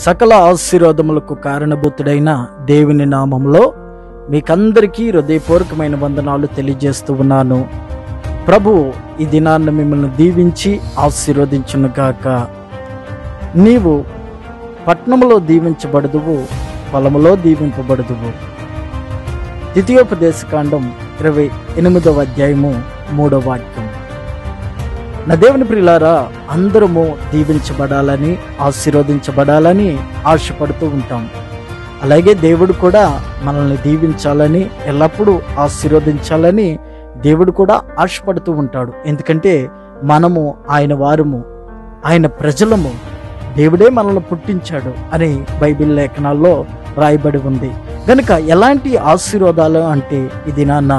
సకల ఆశీర్వాదములకు కారణభూతుడైన దేవుని నామంలో మీకందరికీ హృదయపూర్వకమైన వందనాలు తెలియజేస్తూ ఉన్నాను ప్రభు ఈ దినాన్ని మిమ్మల్ని దీవించి ఆశీర్వదించునుగాక నీవు పట్నములో దీవించబడదువు పొలములో దీవింపబడదువు ద్వితీయోపదేశకాండం ఇరవై ఎనిమిదవ అధ్యాయము మూడవ వాక్యం నా దేవుని ప్రియులారా అందరము దీవించబడాలని ఆశీర్వదించబడాలని ఆశపడుతూ ఉంటాం అలాగే దేవుడు కూడా మనల్ని దీవించాలని ఎల్లప్పుడూ ఆశీర్వదించాలని దేవుడు కూడా ఆశపడుతూ ఉంటాడు ఎందుకంటే మనము ఆయన వారము ఆయన ప్రజలము దేవుడే మనల్ని పుట్టించాడు అని బైబిల్ లేఖనాల్లో రాయబడి ఉంది గనుక ఎలాంటి ఆశీర్వాదాలు అంటే ఇది నాన్న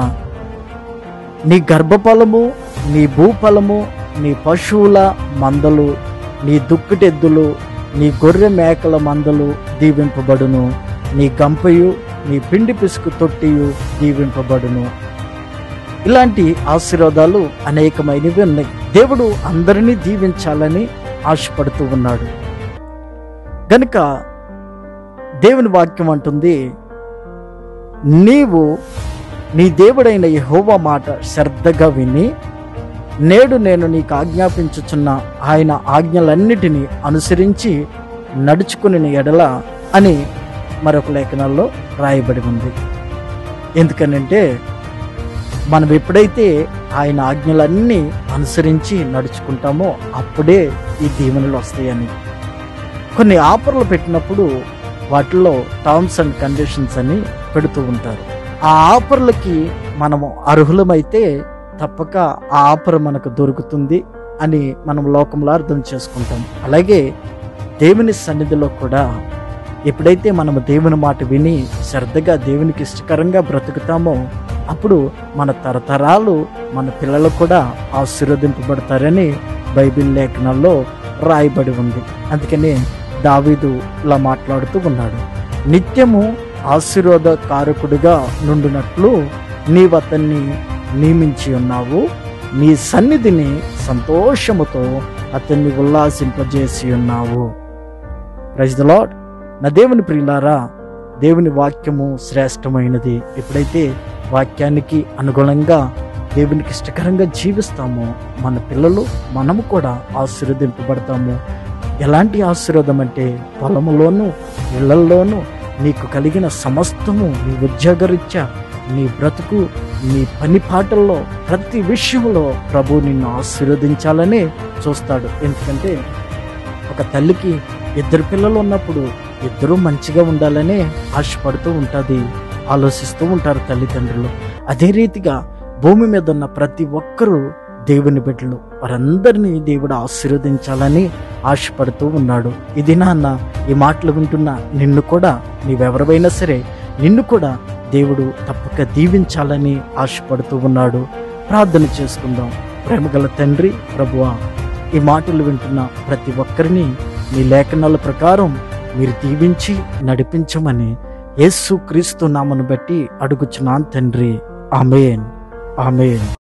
నీ గర్భఫలము నీ భూఫలము నీ పశువుల మందలు నీ దుక్కుటెద్దులు నీ గొర్రె మేకల మందలు దీవింపబడును నీ గంపయు నీ పిండి పిసుకు తొట్టియు దీవింపబడును ఇలాంటి ఆశీర్వాదాలు అనేకమైనవి ఉన్నాయి దేవుడు అందరినీ దీవించాలని ఆశపడుతూ ఉన్నాడు గనుక దేవుని వాక్యం అంటుంది నీవు నీ దేవుడైన యెహోవా మాట శ్రద్ధగా విని నేడు నేను నీకు ఆజ్ఞాపించుచున్న ఆయన ఆజ్ఞలన్నిటినీ అనుసరించి నడుచుకుని ఎడల అని మరొక లేఖనాల్లో రాయబడి ఉంది ఎందుకనంటే మనం ఎప్పుడైతే ఆయన ఆజ్ఞలన్నీ అనుసరించి నడుచుకుంటామో అప్పుడే ఈ దీవెనలు వస్తాయని కొన్ని ఆఫర్లు పెట్టినప్పుడు వాటిలో టర్మ్స్ అండ్ కండిషన్స్ అని పెడుతూ ఉంటారు ఆ ఆఫర్లకి మనము అర్హులమైతే తప్పక ఆ ఆఫర్ మనకు దొరుకుతుంది అని మనం లోకంలో అర్థం చేసుకుంటాం అలాగే దేవుని సన్నిధిలో కూడా ఎప్పుడైతే మనము దేవుని మాట విని శ్రద్ధగా దేవునికి ఇష్టకరంగా బ్రతుకుతామో అప్పుడు మన తరతరాలు మన పిల్లలు కూడా ఆశీర్వదింపబడతారని బైబిల్ లేఖనాల్లో రాయబడి ఉంది అందుకనే దావీదు ఇలా మాట్లాడుతూ ఉన్నాడు నిత్యము ఆశీర్వాద కారకుడిగా నుండినట్లు నీవు అతన్ని నియమించి ఉన్నావు నీ సన్నిధిని సంతోషముతో అతన్ని ఉల్లాసింపజేసి ఉన్నావు ప్రైజ్ ద లాడ్ నా దేవుని ప్రియులారా దేవుని వాక్యము శ్రేష్టమైనది ఎప్పుడైతే వాక్యానికి అనుగుణంగా దేవునికి ఇష్టకరంగా జీవిస్తామో మన పిల్లలు మనము కూడా ఆశీర్వదింపబడతాము ఎలాంటి ఆశీర్వాదం అంటే పొలములోను ఇళ్లల్లోనూ నీకు కలిగిన సమస్తము నీ ఉద్యోగరీత్యా నీ బ్రతుకు నీ పని పాటల్లో ప్రతి విషయంలో ప్రభు నిన్ను ఆశీర్వదించాలని చూస్తాడు ఎందుకంటే ఒక తల్లికి ఇద్దరు పిల్లలు ఉన్నప్పుడు ఇద్దరూ మంచిగా ఉండాలనే ఆశపడుతూ ఉంటుంది ఆలోచిస్తూ ఉంటారు తల్లిదండ్రులు అదే రీతిగా భూమి మీద ఉన్న ప్రతి ఒక్కరూ దేవుని బిడ్డలు వారందరినీ దేవుడు ఆశీర్వదించాలని ఆశపడుతూ ఉన్నాడు ఇది నాన్న ఈ మాటలు వింటున్న నిన్ను కూడా నీవెవరివైనా సరే నిన్ను కూడా దేవుడు తప్పక దీవించాలని ఆశపడుతూ ఉన్నాడు ప్రార్థన చేసుకుందాం ప్రేమగల తండ్రి ప్రభువా ఈ మాటలు వింటున్న ప్రతి ఒక్కరిని మీ లేఖనాల ప్రకారం మీరు దీవించి నడిపించమని యేసు క్రీస్తు నామను బట్టి అడుగుచున్నాను తండ్రి ఆమెన్ ఆమెన్